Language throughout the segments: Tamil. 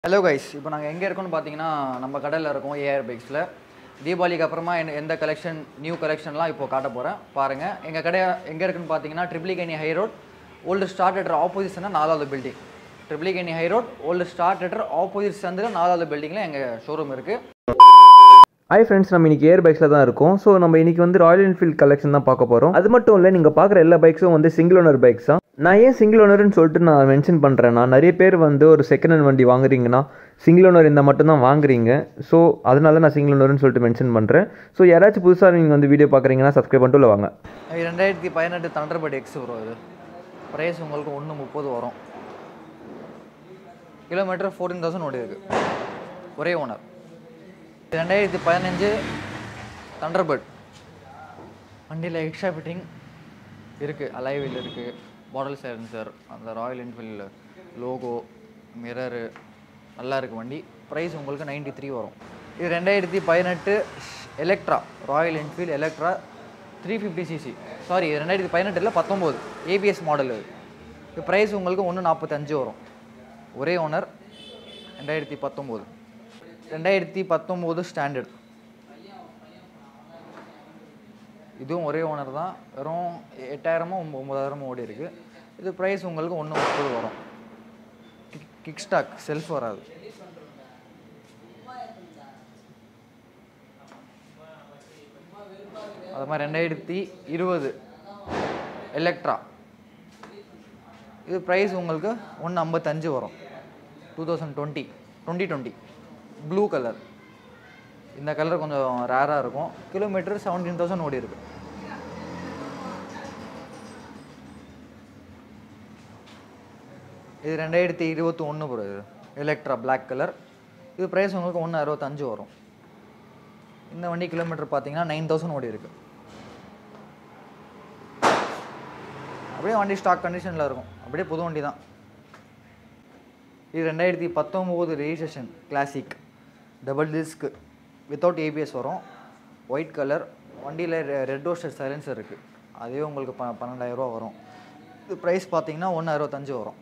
ஹலோ கைஸ் இப்போ நாங்கள் எங்கே இருக்கோம்னு பார்த்தீங்கன்னா நம்ம கடையில் இருக்கோம் ஏஆர் பைக்ஸில் தீபாவளிக்கு அப்புறமா என்ன- எந்த கலெக்ஷன் நியூ கலெக்ஷன்லாம் இப்போ காட்ட போகிறேன் பாருங்கள் எங்கள் கடை எங்கே இருக்குன்னு பார்த்தீங்கன்னா Triplicane high road old star theatre ஆப்போசிஷனாக நாலாவது building Triplicane high road old star theatre opposite சந்தில் நாலாவது பில்டிங்கில் எங்கள் ஷோரூம் இருக்குது ஹாய் ஃப்ரெண்ட்ஸ் நம்ம இன்னைக்கு ஏர் பைக்ஸில் தான் இருக்கோம் ஸோ நம்ம இன்னைக்கு வந்து ராயல் என்ஃபீல்ட் கலெக்ஷன் தான் பார்க்க போகிறோம் அது மட்டும் இல்லை நீங்கள் பார்க்குற எல்லா பைக்ஸும் வந்து சிங்கிள் ஓனர் பைக்ஸ் தான் நான் ஏன் சிங்கிள் ஓனர்னு சொல்லிட்டு நான் மென்ஷன் பண்ணுறேன்னா நிறைய பேர் வந்து ஒரு செகண்ட் ஹேண்ட் வண்டி வாங்குறீங்கன்னா சிங்கிள் ஓனர் இந்த மட்டும் தான் வாங்குறீங்க ஸோ அதனால நான் சிங்கிள் ஓனர்னு சொல்லிட்டு மென்ஷன் பண்ணுறேன் ஸோ யாராச்சும் புதுசாக நீங்கள் வந்து வீடியோ பார்க்குறீங்கன்னா சப்ஸ்கிரைப் பண்ணிட்டு உள்ள வாங்க இது ரெண்டாயிரத்தி பதினெட்டு தண்டர்பர்ட் எக்ஸ் ப்ரோ இது ப்ரைஸ் உங்களுக்கு ஒன்று முப்பது வரும் கிலோமீட்டர் ஃபோர்டீன் தௌசண்ட் ஓடி இருக்கு ஒரே ஓனர் ரெண்டாயிரத்தி பதினஞ்சு தண்டர்பர்ட் வண்டியில் எக்ஸ்ட்ரா ஃபிட்டிங் இருக்குது அலைவில் இருக்குது மாடல் சைலன்சர் அந்த ராயல் என்ஃபீல்டு லோகோ மிரரு நல்லா இருக்குது வண்டி ப்ரைஸ் உங்களுக்கு 93 த்ரீ வரும் இது ரெண்டாயிரத்தி பதினெட்டு Electra Royal Enfield Electra three fifty CC sorry ரெண்டாயிரத்தி பதினெட்டில் பத்தொம்போது ஏபிஎஸ் மாடல் இது இது ப்ரைஸ் உங்களுக்கு ஒன்று நாற்பத்தஞ்சு வரும் ஒரே ஓனர் ரெண்டாயிரத்தி பத்தொம்போது ரெண்டாயிரத்தி பத்தொம்போது ஸ்டாண்டர்ட் இதுவும் ஒரே ஓனர் தான் வெறும் எட்டாயிரமோ ஒம்ப- ஒம்பதாயிரமோ ஓடி இருக்கு இது ப்ரைஸ் உங்களுக்கு ஒன்று முப்பது வரும் கிக் கிக் ஸ்டாக் செல்ஃப் வராது அது மாதிரி ரெண்டாயிரத்தி இருபது எலக்ட்ரா இது ப்ரைஸ் உங்களுக்கு ஒன்று ஐம்பத்தஞ்சு வரும் two thousand twenty twenty twenty blue colour இந்த கலர் கொஞ்சம் ரேராக இருக்கும் கிலோமீட்டர் செவன்டீன் தௌசண்ட் ஓடி இருக்கு இது ரெண்டாயிரத்தி இருபத்தி ஒன்று ப்ரோ இது எலக்ட்ரா Black கலர் இது ப்ரைஸ் உங்களுக்கு ஒன்று அறுபத்தஞ்சு வரும் இந்த வண்டி கிலோமீட்டர் பார்த்தீங்கன்னா நைன் தௌசண்ட் ஓடி இருக்கு அப்படியே வண்டி ஸ்டாக் கண்டிஷனில் இருக்கும் அப்படியே புது வண்டி தான் இது ரெண்டாயிரத்தி பத்தொம்போது registration classic double disc without ABS வரும் ஒயிட் கலர் வண்டியில் ரெட் ரோஸ்டர் சைலன்சர் இருக்குது அதுவே உங்களுக்கு ப பன்னெண்டாயிரரூவா வரும் இது ப்ரைஸ் பார்த்தீங்கன்னா ஒன்று அறுபத்தஞ்சு வரும்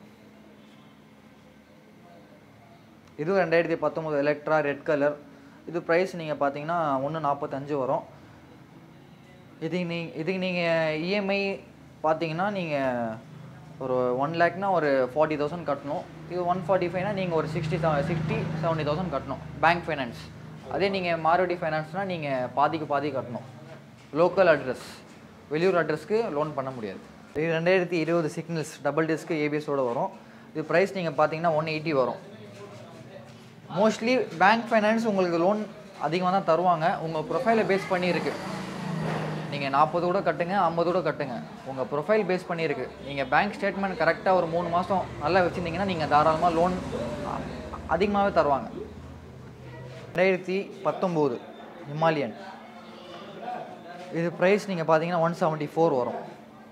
இதுவும் ரெண்டாயிரத்தி பத்தொம்போது எலக்ட்ரா ரெட் கலர் இது ப்ரைஸ் நீங்கள் பார்த்தீங்கன்னா ஒன்று நாற்பத்தஞ்சு வரும் இதுக்கு நீ இதுக்கு நீங்கள் இஎம்ஐ பார்த்தீங்கன்னா நீங்கள் ஒரு ஒன் லேக்னா ஒரு ஃபார்ட்டி தௌசண்ட் கட்டணும் இது ஒன் ஃபார்ட்டி ஃபைவ்னா நீங்கள் ஒரு சிக்ஸ்டி சிக்ஸ்டி செவன்ட்டி தௌசண்ட் கட்டணும் பேங்க் ஃபைனான்ஸ் அதே நீங்கள் மாருதி ஃபைனான்ஸ்னால் நீங்கள் பாதிக்கு பாதி கட்டணும் லோக்கல் அட்ரஸ் வெளியூர் அட்ரஸ்க்கு லோன் பண்ண முடியாது இது ரெண்டாயிரத்தி இருபது சிக்னல்ஸ் டபுள் டிஸ்க்கு ஏபிஎஸோடு வரும் இது ப்ரைஸ் நீங்கள் பார்த்தீங்கன்னா ஒன் எயிட்டி வரும் மோஸ்ட்லி பேங்க் ஃபைனான்ஸ் உங்களுக்கு லோன் அதிகமாக தான் தருவாங்க உங்கள் ப்ரொஃபைலை பேஸ் பண்ணி இருக்கு நீங்கள் நாற்பது கூட கட்டுங்க ஐம்பது கூட கட்டுங்க உங்கள் ப்ரொஃபைல் பேஸ் பண்ணியிருக்கு நீங்கள் பேங்க் ஸ்டேட்மெண்ட் கரெக்டாக ஒரு மூணு மாதம் நல்லா வச்சுருந்தீங்கன்னா நீங்கள் தாராளமாக லோன் அதிகமாகவே தருவாங்க ரெண்டாயிரத்தி பத்தொம்போது ஹிமாலயன் இது ப்ரைஸ் நீங்கள் பார்த்தீங்கன்னா ஒன் செவன்ட்டி ஃபோர் வரும்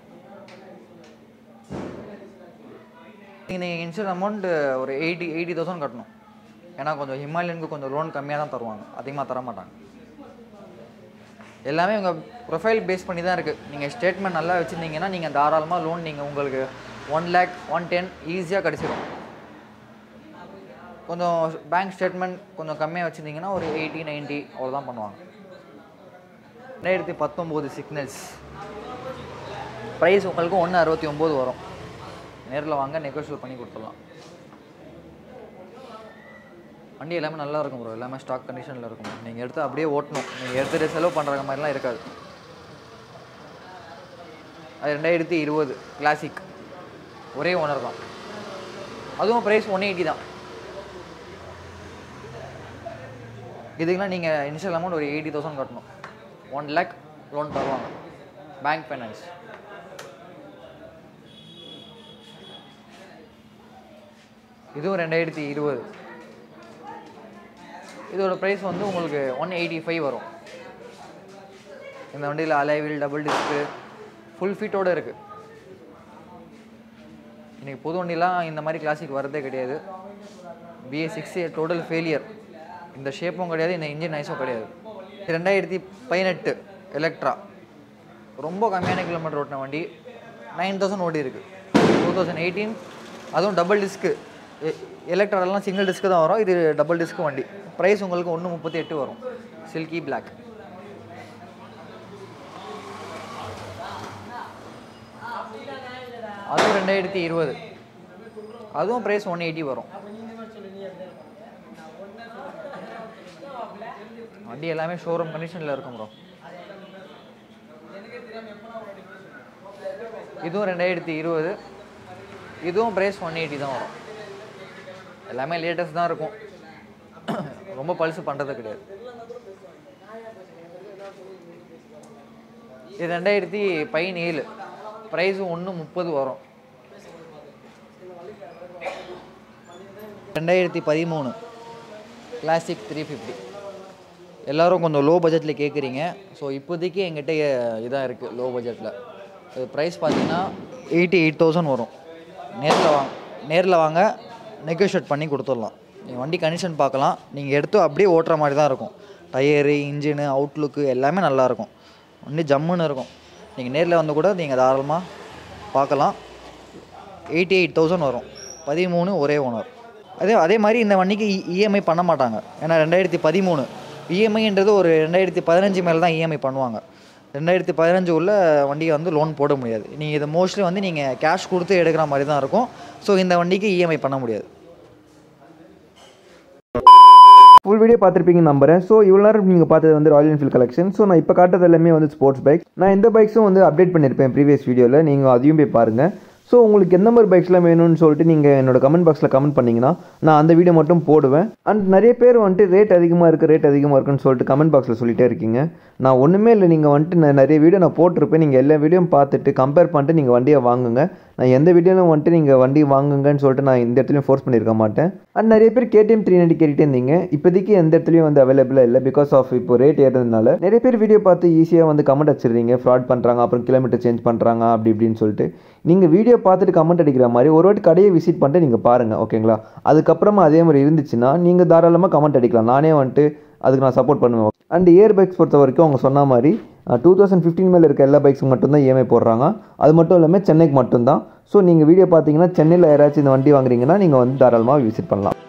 நீங்கள் இன்சூரன்ஸ் அமௌண்ட் ஒரு எயிட்டி எயிட்டி தௌசண்ட் கட்டணும் ஏன்னா கொஞ்சம் ஹிமாலயனுக்கு கொஞ்சம் லோன் கம்மியாக தான் தருவாங்க அதிகமாக தர மாட்டாங்க எல்லாமே உங்கள் ப்ரொஃபைல் பேஸ் பண்ணி தான் இருக்குது நீங்கள் ஸ்டேட்மெண்ட் நல்லா வச்சுருந்தீங்கன்னா நீங்கள் தாராளமாக லோன் நீங்கள் உங்களுக்கு ஒன் லேக் ஒன் டென் ஈஸியாக கிடச்சிரும் கொஞ்சம் பேங்க் ஸ்டேட்மெண்ட் கொஞ்சம் கம்மியாக வச்சுருந்தீங்கன்னா ஒரு எயிட்டி நைன்ட்டி அவ்வளோதான் பண்ணுவாங்க ரெண்டாயிரத்தி பத்தொம்போது சிக்னல்ஸ் ப்ரைஸ் உங்களுக்கு ஒன்று அறுபத்தி ஒம்பது வரும் நேரில் வாங்க நெகோஷியேட் பண்ணி கொடுத்துடலாம் வண்டி எல்லாமே நல்லா இருக்கும் ப்ரோ எல்லாமே ஸ்டாக் கண்டிஷனில் இருக்கும் நீங்கள் எடுத்து அப்படியே ஓட்டணும் நீங்கள் எடுத்துட்டு செலவு பண்ணுற மாதிரிலாம் இருக்காது அது ரெண்டாயிரத்தி இருபது கிளாசிக் ஒரே ஓனர் தான் அதுவும் ப்ரைஸ் ஒன் எயிட்டி தான் இதுக்கெல்லாம் நீங்கள் இனிஷியல் அமௌண்ட் ஒரு எயிட்டி தௌசண்ட் கட்டணும் ஒன் லேக் லோன் தருவாங்க பேங்க் ஃபைனான்ஸ் இதுவும் ரெண்டாயிரத்தி இருபது இதோட ப்ரைஸ் வந்து உங்களுக்கு ஒன் எயிட்டி ஃபைவ் வரும் இந்த வண்டியில் அலைவில் டபுள் டிஸ்க்கு ஃபுல் ஃபிட்டோடு இருக்குது இன்றைக்கி புது வண்டிலாம் இந்த மாதிரி கிளாசிக் வரதே கிடையாது பிஏ சிக்ஸ் டோட்டல் ஃபெயிலியர் இந்த ஷேப்பும் கிடையாது இந்த இன்ஜின் நைஸும் கிடையாது ரெண்டாயிரத்தி பதினெட்டு எலக்ட்ரா ரொம்ப கம்மியான கிலோமீட்டர் ஓட்டின வண்டி நைன் தௌசண்ட் ஓடி இருக்குது டூ தௌசண்ட் எயிட்டீன் அதுவும் டபுள் டிஸ்க்கு எலக்ட்ராலாம் சிங்கிள் டிஸ்க்கு தான் வரும் இது டபுள் டிஸ்க்கு வண்டி ப்ரைஸ் உங்களுக்கு ஒன்று முப்பத்தி எட்டு வரும் சில்கி பிளாக் அதுவும் ரெண்டாயிரத்தி இருபது அதுவும் ப்ரைஸ் ஒன் எயிட்டி வரும் வண்டி எல்லாமே ஷோரூம் கண்டிஷனில் இருக்கும் ப்ரோ இதுவும் ரெண்டாயிரத்தி இருபது இதுவும் ப்ரைஸ் ஒன் எயிட்டி தான் வரும் எல்லாமே லேட்டஸ்ட் தான் இருக்கும் ரொம்ப பல்சு பண்ணுறது கிடையாது இது ரெண்டாயிரத்தி பதினேழு ப்ரைஸு ஒன்று முப்பது வரும் ரெண்டாயிரத்தி பதிமூணு கிளாசிக் த்ரீ ஃபிஃப்டி எல்லோரும் கொஞ்சம் லோ பட்ஜெட்டில் கேட்குறீங்க ஸோ இப்போதைக்கு எங்கிட்ட இதாக இருக்குது லோ பட்ஜெட்டில் இது ப்ரைஸ் பார்த்தீங்கன்னா எயிட்டி எயிட் தௌசண்ட் வரும் நேரில் வாங்க நேரில் வாங்க நெகோஷியேட் பண்ணி கொடுத்துடலாம் நீங்கள் வண்டி கண்டிஷன் பார்க்கலாம் நீங்கள் எடுத்து அப்படியே ஓட்டுற மாதிரி தான் இருக்கும் டயரு இன்ஜினு அவுட்லுக்கு எல்லாமே நல்லாயிருக்கும் வண்டி ஜம்முன்னு இருக்கும் நீங்கள் நேரில் வந்து கூட நீங்கள் தாராளமாக பார்க்கலாம் எயிட்டி எயிட் தௌசண்ட் வரும் பதிமூணு ஒரே ஓனர் அதே அதே மாதிரி இந்த வண்டிக்கு இஎம்ஐ பண்ண மாட்டாங்க ஏன்னா ரெண்டாயிரத்தி பதிமூணு இஎம்ஐன்றது ஒரு ரெண்டாயிரத்தி பதினஞ்சு மேலே தான் இஎம்ஐ பண்ணுவாங்க ரெண்டாயிரத்தி பதினஞ்சு உள்ள வண்டியை வந்து லோன் போட முடியாது நீங்கள் இதை மோஸ்ட்லி வந்து நீங்கள் கேஷ் கொடுத்து எடுக்கிற மாதிரி தான் இருக்கும் ஸோ இந்த வண்டிக்கு இஎம்ஐ பண்ண முடியாது ஃபுல் வீடியோ பார்த்துருப்பீங்க நம்புறேன் ஸோ இவ்வளோ நேரம் நீங்கள் பார்த்தது வந்து ராயல் என்ஃபீல்ட் கலெக்ஷன் ஸோ நான் இப்போ காட்டுறது எல்லாமே வந்து ஸ்போர்ட்ஸ் பைக் நான் இந்த பைக்ஸும் வந்து அப்டேட் பண்ணியிருப்பேன் ப்ரீவியஸ் வீடியோவில் நீங்கள் அதையும் போய் பாருங்கள் ஸோ உங்களுக்கு எந்த மாதிரி பைக்ஸ்லாம் வேணும்னு சொல்லிட்டு நீங்கள் என்னோட கமெண்ட் பாக்ஸில் கமெண்ட் பண்ணிங்கன்னா நான் அந்த வீடியோ மட்டும் போடுவேன் அண்ட் நிறைய பேர் வந்துட்டு ரேட் அதிகமாக இருக்குது ரேட் அதிகமாக இருக்குன்னு சொல்லிட்டு கமெண்ட் பாக்ஸில் சொல்லிட்டே இருக்கீங்க நான் ஒன்றுமே இல்லை நீங்கள் வந்துட்டு நான் நிறைய வீடியோ நான் போட்டிருப்பேன் நீங்கள் எல்லா வீடியோவும் பார்த்துட்டு கம்பேர் பண்ணிட்டு நீங்கள் வண்டியை வாங்குங்க நான் எந்த வீடியோலும் வந்துட்டு நீங்கள் வண்டி வாங்குங்கன்னு சொல்லிட்டு நான் இந்த இடத்துலையும் ஃபோர்ஸ் பண்ணியிருக்க மாட்டேன் அண்ட் நிறைய பேர் கேடிஎம் த்ரீ நைன்டி கேட்டுட்டே இருந்தீங்க இப்போதைக்கு எந்த இடத்துலையும் வந்து அவைலபிளாக இல்லை பிகாஸ் ஆஃப் இப்போ ரேட் ஏறதுனால நிறைய பேர் வீடியோ பார்த்து ஈஸியாக வந்து கமெண்ட் அடிச்சிடுறீங்க ஃப்ராட் பண்ணுறாங்க அப்புறம் கிலோமீட்டர் சேஞ்ச் பண்ணுறாங்க அப்படி இப்படின்னு சொல்லிட்டு நீங்கள் வீடியோ பார்த்துட்டு கமெண்ட் அடிக்கிற மாதிரி ஒரு வாட்டி கடையை விசிட் பண்ணிட்டு நீங்கள் பாருங்கள் ஓகேங்களா அதுக்கப்புறமா அதே மாதிரி இருந்துச்சுன்னா நீங்கள் தாராளமாக கமெண்ட் அடிக்கலாம் நானே வந்துட்டு அதுக்கு நான் சப்போர்ட் பண்ணுவேன் அண்ட் இயர் பைக்ஸ் பொறுத்த வரைக்கும் அவங்க சொன்ன மாதிரி டூ தௌசண்ட் ஃபிஃப்டீன் மேலே இருக்க எல்லா பைக்ஸுக்கு மட்டும்தான் இஎம்ஐ போடுறாங்க அது மட்டும் இல்லாமல் சென்னைக்கு மட்டும்தான் ஸோ நீங்கள் வீடியோ பார்த்தீங்கன்னா சென்னையில் யாராச்சும் இந்த வண்டி வாங்குறீங்கன்னா நீங்கள் வந்து தாராளமாக விசிட் பண்ணலாம்